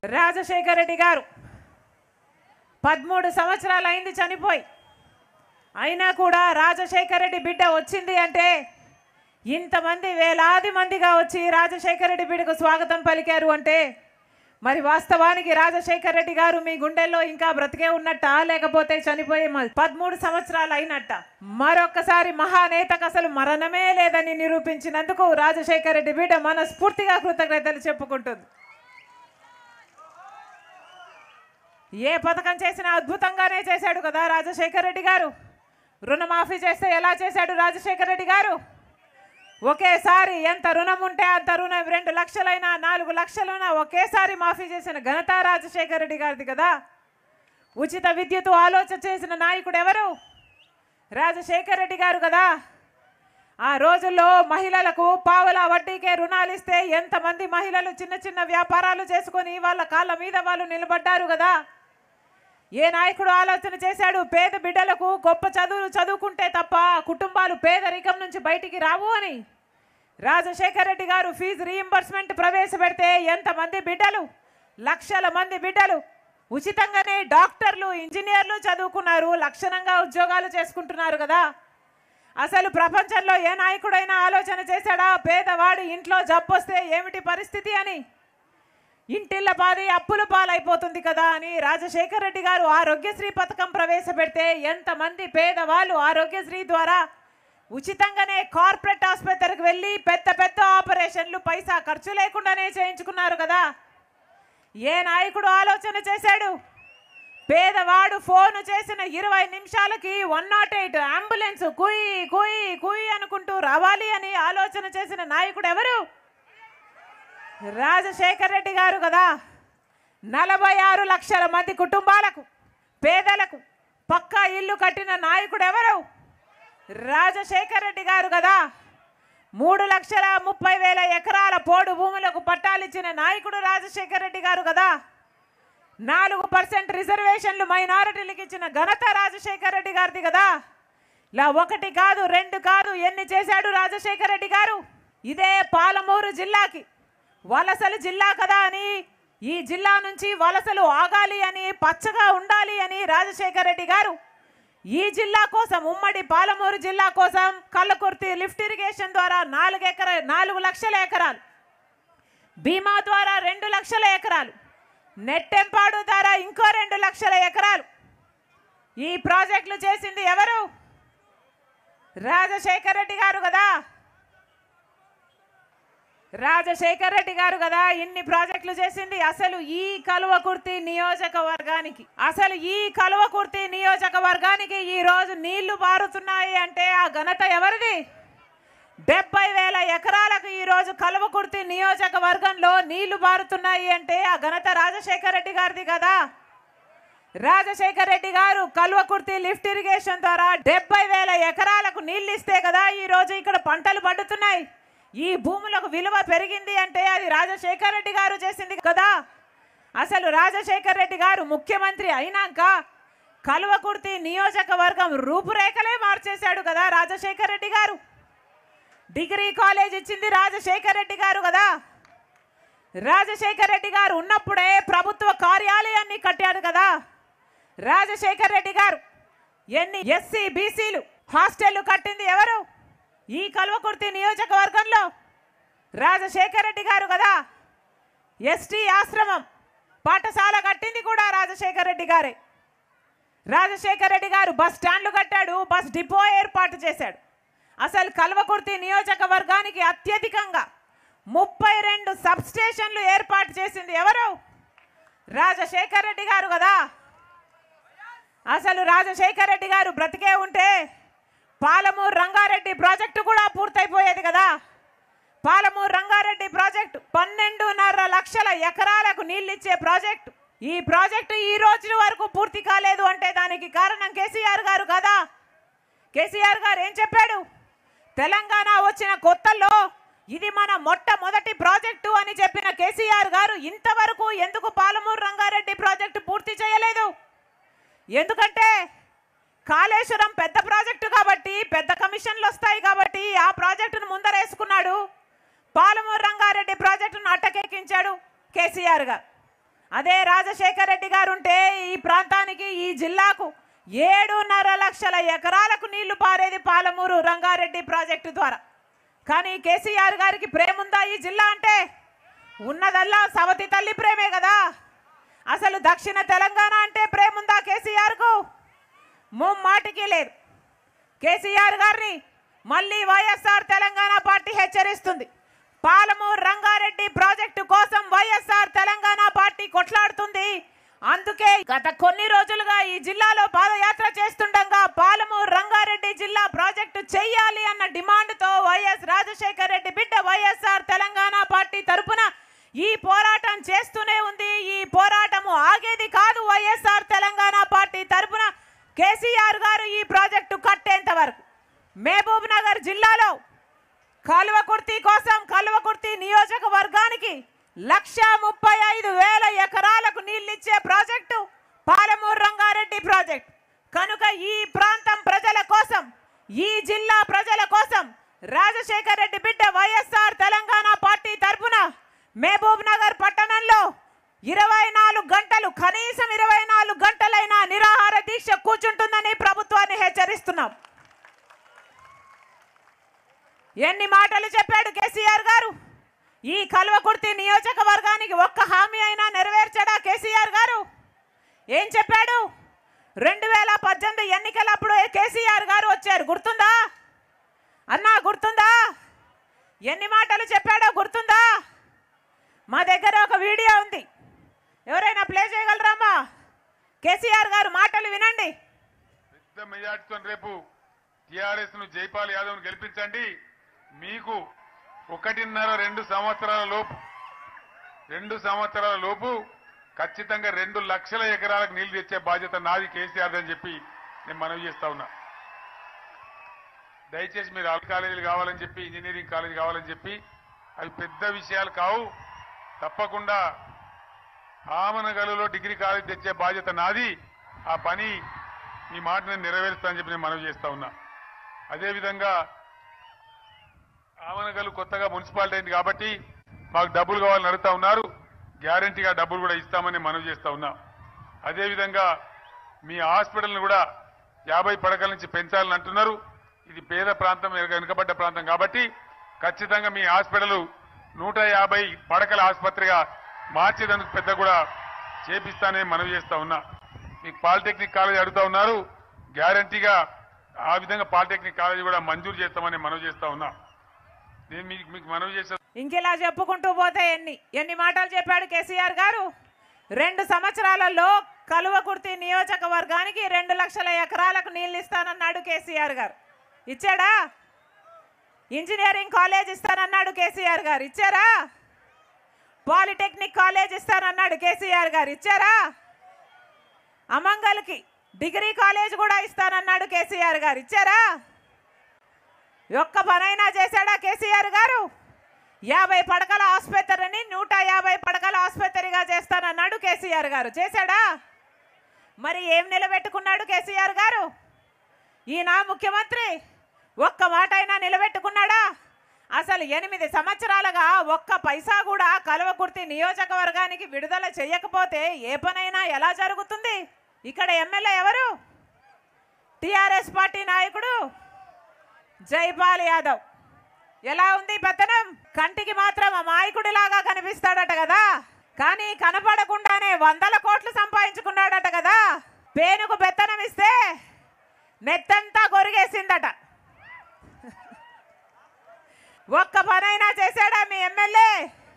రాజశేఖర రెడ్డి గారు పదమూడు సంవత్సరాలు అయింది చనిపోయి అయినా కూడా రాజశేఖర రెడ్డి బిడ్డ వచ్చింది అంటే ఇంతమంది వేలాది మందిగా వచ్చి రాజశేఖర రెడ్డి బిడ్డకు స్వాగతం పలికారు అంటే మరి వాస్తవానికి రాజశేఖర రెడ్డి గారు మీ గుండెల్లో ఇంకా బ్రతికే ఉన్నట్ట లేకపోతే చనిపోయి మ- పదమూడు సంవత్సరాలు అయినట్ట మరొక్కసారి మహానేతకు అసలు మరణమే లేదని నిరూపించినందుకు రాజశేఖర రెడ్డి బిడ్డ మనస్ఫూర్తిగా కృతజ్ఞతలు చెప్పుకుంటుంది ఏ పథకం చేసినా అద్భుతంగానే చేశాడు కదా రాజశేఖర రెడ్డి గారు రుణమాఫీ చేస్తే ఎలా చేశాడు రాజశేఖర రెడ్డి గారు ఒకేసారి ఎంత రుణం ఉంటే అంత రుణం రెండు లక్షలైనా నాలుగు లక్షలైనా ఒకేసారి మాఫీ చేసిన ఘనత రాజశేఖర రెడ్డి గారిది కదా ఉచిత విద్యుత్ ఆలోచన చేసిన నాయకుడు ఎవరు రాజశేఖర రెడ్డి గారు కదా ఆ రోజుల్లో మహిళలకు పావుల వడ్డీకే రుణాలు ఇస్తే ఎంతమంది మహిళలు చిన్న చిన్న వ్యాపారాలు చేసుకొని వాళ్ళ కాళ్ళ మీద వాళ్ళు నిలబడ్డారు కదా ఏ నాయకుడు ఆలోచన చేశాడు పేద బిడ్డలకు గొప్ప చదువులు చదువుకుంటే తప్ప కుటుంబాలు పేదరికం నుంచి బయటికి రావు అని రాజశేఖర రెడ్డి గారు ఫీజు రీయింబర్స్మెంట్ ప్రవేశపెడితే ఎంతమంది బిడ్డలు లక్షల మంది బిడ్డలు ఉచితంగానే డాక్టర్లు ఇంజనీర్లు చదువుకున్నారు లక్షణంగా ఉద్యోగాలు చేసుకుంటున్నారు కదా అసలు ప్రపంచంలో ఏ నాయకుడైనా ఆలోచన చేశాడా పేదవాడు ఇంట్లో జబ్బొస్తే ఏమిటి పరిస్థితి అని ఇంటిళ్ళ పాది అప్పుల పాలైపోతుంది కదా అని రాజశేఖర రెడ్డి గారు ఆరోగ్యశ్రీ పథకం ప్రవేశపెడితే ఎంతమంది పేదవాళ్ళు ఆరోగ్యశ్రీ ద్వారా ఉచితంగానే కార్పొరేట్ ఆసుపత్రికి వెళ్ళి పెద్ద పెద్ద ఆపరేషన్లు పైసా ఖర్చు లేకుండానే చేయించుకున్నారు కదా ఏ నాయకుడు ఆలోచన చేశాడు పేదవాడు ఫోన్ చేసిన ఇరవై నిమిషాలకి వన్ నాట్ ఎయిట్ అంబులెన్స్ కుయ్ కుయ్ కుయ్ అనుకుంటూ రావాలి అని ఆలోచన చేసిన నాయకుడు ఎవరు రాజశేఖర్ రెడ్డి గారు కదా నలభై ఆరు లక్షల మంది కుటుంబాలకు పేదలకు పక్కా ఇల్లు కట్టిన నాయకుడు ఎవరు రాజశేఖర్ రెడ్డి గారు కదా మూడు లక్షల ముప్పై వేల ఎకరాల పోడు భూములకు పట్టాలిచ్చిన నాయకుడు రాజశేఖర్ రెడ్డి గారు కదా నాలుగు పర్సెంట్ రిజర్వేషన్లు మైనారిటీలకు ఇచ్చిన ఘనత రాజశేఖర్ రెడ్డి గారిది కదా ఇలా ఒకటి కాదు రెండు కాదు ఎన్ని చేశాడు రాజశేఖర్ రెడ్డి గారు ఇదే పాలమూరు జిల్లాకి వలసలు జిల్లా కదా అని ఈ జిల్లా నుంచి వలసలు ఆగాలి అని పచ్చగా ఉండాలి అని రాజశేఖర్ రెడ్డి గారు ఈ జిల్లా కోసం ఉమ్మడి పాలమూరు జిల్లా కోసం కళ్ళకుర్తి లిఫ్ట్ ఇరిగేషన్ ద్వారా నాలుగు ఎకర నాలుగు లక్షల ఎకరాలు బీమా ద్వారా రెండు లక్షల ఎకరాలు నెట్టెంపాడు ద్వారా ఇంకో రెండు లక్షల ఎకరాలు ఈ ప్రాజెక్టులు చేసింది ఎవరు రాజశేఖర్ రెడ్డి గారు కదా రాజశేఖర్ రెడ్డి గారు కదా ఇన్ని ప్రాజెక్టులు చేసింది అసలు ఈ కలువకుర్తి నియోజకవర్గానికి అసలు ఈ కలువకుర్తి నియోజకవర్గానికి ఈ రోజు నీళ్లు పారుతున్నాయి అంటే ఆ ఘనత ఎవరిది డెబ్బై వేల ఎకరాలకు ఈ రోజు కలువకుర్తి నియోజకవర్గంలో నీళ్లు పారుతున్నాయి అంటే ఆ ఘనత రాజశేఖర్ రెడ్డి గారిది కదా రాజశేఖర్ రెడ్డి గారు కల్వకుర్తి లిఫ్ట్ ఇరిగేషన్ ద్వారా డెబ్బై వేల ఎకరాలకు నీళ్ళు ఇస్తే కదా ఈ రోజు ఇక్కడ పంటలు పండుతున్నాయి ఈ భూములకు విలువ పెరిగింది అంటే అది రాజశేఖర్ రెడ్డి గారు చేసింది కదా అసలు రాజశేఖర్ రెడ్డి గారు ముఖ్యమంత్రి అయినాక కల్వకుర్తి నియోజకవర్గం రూపురేఖలే మార్చేశాడు కదా రాజశేఖర్ రెడ్డి గారు డిగ్రీ కాలేజ్ ఇచ్చింది రాజశేఖర్ రెడ్డి గారు కదా రాజశేఖర్ రెడ్డి గారు ఉన్నప్పుడే ప్రభుత్వ కార్యాలయాన్ని కట్టాడు కదా రాజశేఖర్ రెడ్డి గారు ఎన్ని ఎస్సీ బీసీలు హాస్టళ్లు కట్టింది ఎవరు ఈ కల్వకుర్తి నియోజకవర్గంలో రాజశేఖర్ రెడ్డి గారు కదా ఎస్టీ ఆశ్రమం పాఠశాల కట్టింది కూడా రాజశేఖర్ రెడ్డి గారే రాజశేఖర్ రెడ్డి గారు బస్ స్టాండ్లు కట్టాడు బస్ డిపో ఏర్పాటు చేశాడు అసలు కల్వకుర్తి నియోజకవర్గానికి అత్యధికంగా ముప్పై రెండు సబ్ స్టేషన్లు ఏర్పాటు చేసింది ఎవరు రాజశేఖర్ రెడ్డి గారు కదా అసలు రాజశేఖర్ రెడ్డి గారు బ్రతికే ఉంటే పాలమూరు రంగారెడ్డి ప్రాజెక్టు కూడా పూర్తయిపోయేది కదా పాలమూరు రంగారెడ్డి ప్రాజెక్టు పన్నెండున్నర లక్షల ఎకరాలకు నీళ్ళిచ్చే ప్రాజెక్టు ఈ ప్రాజెక్టు ఈ రోజు వరకు పూర్తి కాలేదు అంటే దానికి కారణం కేసీఆర్ గారు కదా కేసీఆర్ గారు ఏం చెప్పాడు తెలంగాణ వచ్చిన కొత్తల్లో ఇది మన మొట్టమొదటి ప్రాజెక్టు అని చెప్పిన కేసీఆర్ గారు ఇంతవరకు ఎందుకు పాలమూరు రంగారెడ్డి ప్రాజెక్టు పూర్తి చేయలేదు ఎందుకంటే కాళేశ్వరం పెద్ద ప్రాజెక్టు కాబట్టి పెద్ద కమిషన్లు వస్తాయి కాబట్టి ఆ ప్రాజెక్టును ముందరేసుకున్నాడు పాలమూరు రంగారెడ్డి ప్రాజెక్టును అట్టకెక్కించాడు కేసీఆర్ గారు అదే రాజశేఖర రెడ్డి గారు ఉంటే ఈ ప్రాంతానికి ఈ జిల్లాకు ఏడున్నర లక్షల ఎకరాలకు నీళ్లు పారేది పాలమూరు రంగారెడ్డి ప్రాజెక్టు ద్వారా కానీ కేసీఆర్ గారికి ప్రేమ ఉందా ఈ జిల్లా అంటే ఉన్నదల్లా సవతి తల్లి ప్రేమే కదా అసలు దక్షిణ తెలంగాణ అంటే ప్రేమ ఉందా కేసీఆర్కు ముమ్మాటికి లేదు కేసీఆర్ గారిని మళ్ళీ వైఎస్ఆర్ తెలంగాణ పార్టీ హెచ్చరిస్తుంది పాలమూరు రంగారెడ్డి ప్రాజెక్టు కోసం వైఎస్ఆర్ తెలంగాణ పార్టీ కొట్లాడుతుంది అందుకే గత కొన్ని రోజులుగా ఈ జిల్లాలో పాదయాత్ర చేస్తుండగా పాలమూరు రంగారెడ్డి జిల్లా ప్రాజెక్టు చెయ్యాలి అన్న డిమాండ్తో వైఎస్ రాజశేఖర రెడ్డి బిడ్డ వైఎస్ఆర్ తెలంగాణ పార్టీ తరపున ఈ పోరాటం చేస్తూనే ఉంది ఈ పోరాటము ఆగేది కాదు వైఎస్ఆర్ తెలంగాణ పార్టీ తరపున కేసీఆర్ గారు ఈ ప్రాజెక్టు కట్టేంత వరకు మహబూబ్ నగర్ జిల్లాలో కల్వకుర్తి కోసం కల్వకుర్తి నియోజకవర్గానికి లక్ష ముప్పై ఐదు వేల ఎకరాలకు నీళ్ళిచ్చే ప్రాజెక్టు పాలమూరు రంగారెడ్డి ప్రాజెక్ట్ కనుక ఈ ప్రాంతం ప్రజల కోసం ఈ జిల్లా ప్రజల కోసం రాజశేఖర రెడ్డి బిడ్డ వైఎస్ఆర్ తెలంగాణ పార్టీ తరపున మహబూబ్ నగర్ పట్టణంలో ఇరవై నాలుగు గంటలు కనీసం ఇరవై నాలుగు గంటలైనా నిరాహార దీక్ష కూర్చుంటుందని ప్రభుత్వాన్ని హెచ్చరిస్తున్నాం ఎన్ని మాటలు చెప్పాడు కేసీఆర్ గారు ఈ కల్వకుర్తి నియోజకవర్గానికి ఒక్క హామీ అయినా నెరవేర్చాడా కేసీఆర్ గారు ఏం చెప్పాడు రెండు వేల పద్దెనిమిది ఎన్నికలప్పుడు కేసీఆర్ గారు వచ్చారు గుర్తుందా అన్నా గుర్తుందా ఎన్ని మాటలు చెప్పాడో గుర్తుందా మా దగ్గర ఒక వీడియో ఉంది ఎవరైనా ప్లే చేయగలరామా కేసీఆర్ గారు మాటలు వినండి పెద్ద మెజార్టీతో రేపు టిఆర్ఎస్ ను జైపాల్ యాదవ్ ను గెలిపించండి మీకు ఒకటిన్నర రెండు సంవత్సరాల లోపు రెండు సంవత్సరాల లోపు ఖచ్చితంగా రెండు లక్షల ఎకరాలకు నీళ్లు తెచ్చే బాధ్యత నాది కేసీఆర్ అని చెప్పి నేను మనవి చేస్తా ఉన్నా దయచేసి మీరు ఆల్ కాలేజీలు కావాలని చెప్పి ఇంజనీరింగ్ కాలేజీ కావాలని చెప్పి అవి పెద్ద విషయాలు కావు తప్పకుండా ఆమనగలులో డిగ్రీ కాలేజ్ తెచ్చే బాధ్యత నాది ఆ పని ఈ మాట నేను నెరవేరుస్తానని చెప్పి నేను మనవి చేస్తా ఉన్నా అదేవిధంగా ఆమనగలు కొత్తగా మున్సిపాలిటీ అయింది కాబట్టి మాకు డబ్బులు కావాలని అడుగుతా ఉన్నారు గ్యారంటీగా డబ్బులు కూడా ఇస్తామని మనవి చేస్తా ఉన్నా అదేవిధంగా మీ హాస్పిటల్ని కూడా యాభై పడకల నుంచి పెంచాలని అంటున్నారు ఇది పేద ప్రాంతం వెనుకబడ్డ ప్రాంతం కాబట్టి ఖచ్చితంగా మీ హాస్పిటల్ నూట యాభై పడకల ఆసుపత్రిగా మార్చేదానికి పెద్ద కూడా చేపిస్తానని మనవి చేస్తా ఉన్నా మీకు పాలిటెక్నిక్ కాలేజ్ అడుగుతా ఉన్నారు గ్యారంటీగా ఆ విధంగా పాలిటెక్నిక్ కాలేజ్ కూడా మంజూరు చేస్తామని మనవి చేస్తా ఉన్నా నేను మీకు మీకు మనవి చేసే ఇంకెలా చెప్పుకుంటూ పోతే ఎన్ని ఎన్ని మాటలు చెప్పాడు కేసీఆర్ గారు రెండు సంవత్సరాలలో కలువకుర్తి నియోజకవర్గానికి రెండు లక్షల ఎకరాలకు నీళ్ళు ఇస్తానన్నాడు కేసీఆర్ గారు ఇచ్చాడా ఇంజనీరింగ్ కాలేజ్ ఇస్తానన్నాడు కేసీఆర్ గారు ఇచ్చారా పాలిటెక్నిక్ కాలేజ్ ఇస్తానన్నాడు కేసీఆర్ గారు ఇచ్చారా అమంగల్కి డిగ్రీ కాలేజ్ కూడా ఇస్తానన్నాడు కేసీఆర్ గారు ఇచ్చారా ఒక్క పనైనా చేశాడా కేసీఆర్ గారు యాభై పడకల ఆసుపత్రిని నూట యాభై పడకల ఆసుపత్రిగా చేస్తానన్నాడు కేసీఆర్ గారు చేశాడా మరి ఏం నిలబెట్టుకున్నాడు కేసీఆర్ గారు ఈయన ముఖ్యమంత్రి ఒక్క మాట అయినా నిలబెట్టుకున్నాడా అసలు ఎనిమిది సంవత్సరాలుగా ఒక్క పైసా కూడా కలవకుర్తి నియోజకవర్గానికి విడుదల చేయకపోతే ఏ పనైనా ఎలా జరుగుతుంది ఇక్కడ ఎమ్మెల్యే ఎవరు టిఆర్ఎస్ పార్టీ నాయకుడు జైపాల్ యాదవ్ ఎలా ఉంది పెత్తనం కంటికి మాత్రం అమాయకుడిలాగా కనిపిస్తాడట కదా కానీ కనపడకుండానే వందల కోట్లు సంపాదించుకున్నాడట కదా పేనుకు పెత్తనం ఇస్తే నెత్తంతా గొరిగేసిందట ఒక్క పనైనా చేశాడా మీ ఎమ్మెల్యే